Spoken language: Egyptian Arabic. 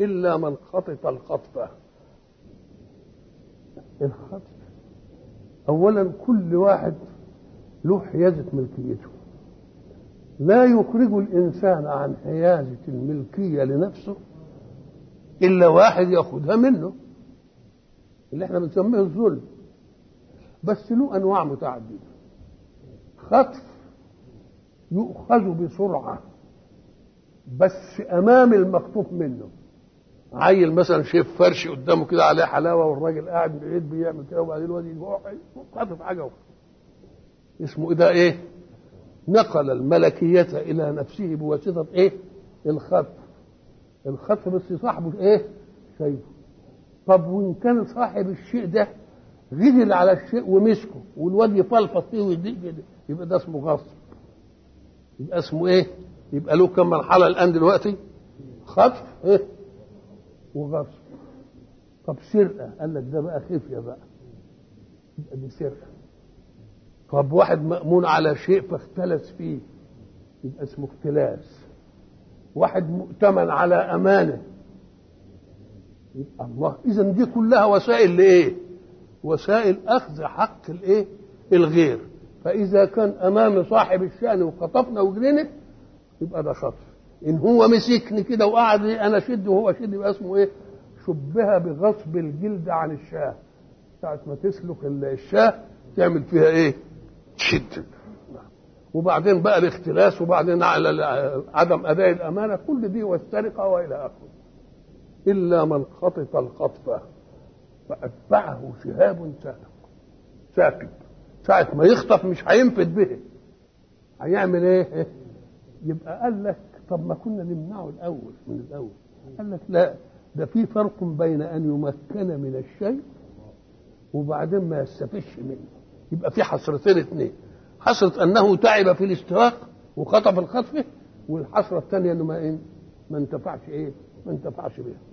إلا من خطف الخطفة الخطف أولا كل واحد له حيازة ملكيته لا يخرج الإنسان عن حيازة الملكية لنفسه إلا واحد يأخذها منه اللي احنا بنسميه الظلم بس له أنواع متعددة خطف يؤخذ بسرعة بس أمام المخطوف منه عيل مثلا شايف فرش قدامه كده عليه حلاوه والراجل قاعد بعيد بيعمل كده وبعدين الواد يجي خاطف حاجه اسمه ايه ده ايه؟ نقل الملكية إلى نفسه بواسطة إيه؟ الخطف الخطف بس صاحبه إيه؟ شايفه طب وإن كان صاحب الشيء ده غدل على الشيء ومسكه والواد يفلفط فيه ويديه كده يبقى ده اسمه غصب يبقى اسمه إيه؟ يبقى له كم مرحلة الآن دلوقتي؟ خطف إيه؟ وغصب طب سرقة قال لك ده بقى خفية بقى يبقى دي سرقة طب واحد مأمون على شيء فاختلس فيه يبقى اسمه اختلاس واحد مؤتمن على أمانة يبقى الله إذا دي كلها وسائل لإيه؟ وسائل أخذ حق الإيه؟ الغير فإذا كان أمام صاحب الشأن وخطفنا وجرينا يبقى ده خطف إن هو مسكني كده وقعد أنا شد وهو شد يبقى اسمه إيه؟ شبه بغصب الجلد عن الشاه ساعة ما تسلك الشاه تعمل فيها إيه؟ تشد وبعدين بقى الاختلاس وبعدين على عدم اداء الامانه كل دي والسرقه والى اخره الا من خطف الخطفه فاتبعه شهاب ساقب ساكب ساعة ما يخطف مش هينفد به هيعمل ايه؟ يبقى قال لك طب ما كنا نمنعه الاول من الاول قال لك لا ده في فرق بين ان يمكن من الشيء وبعدين ما يستفش منه يبقى في حسرتين اثنين حسرة أنه تعب في الاستواق وخطف الخطفة والحسرة الثانية أنه ما إيه؟ ما انتفعش إيه؟ ما انتفعش بها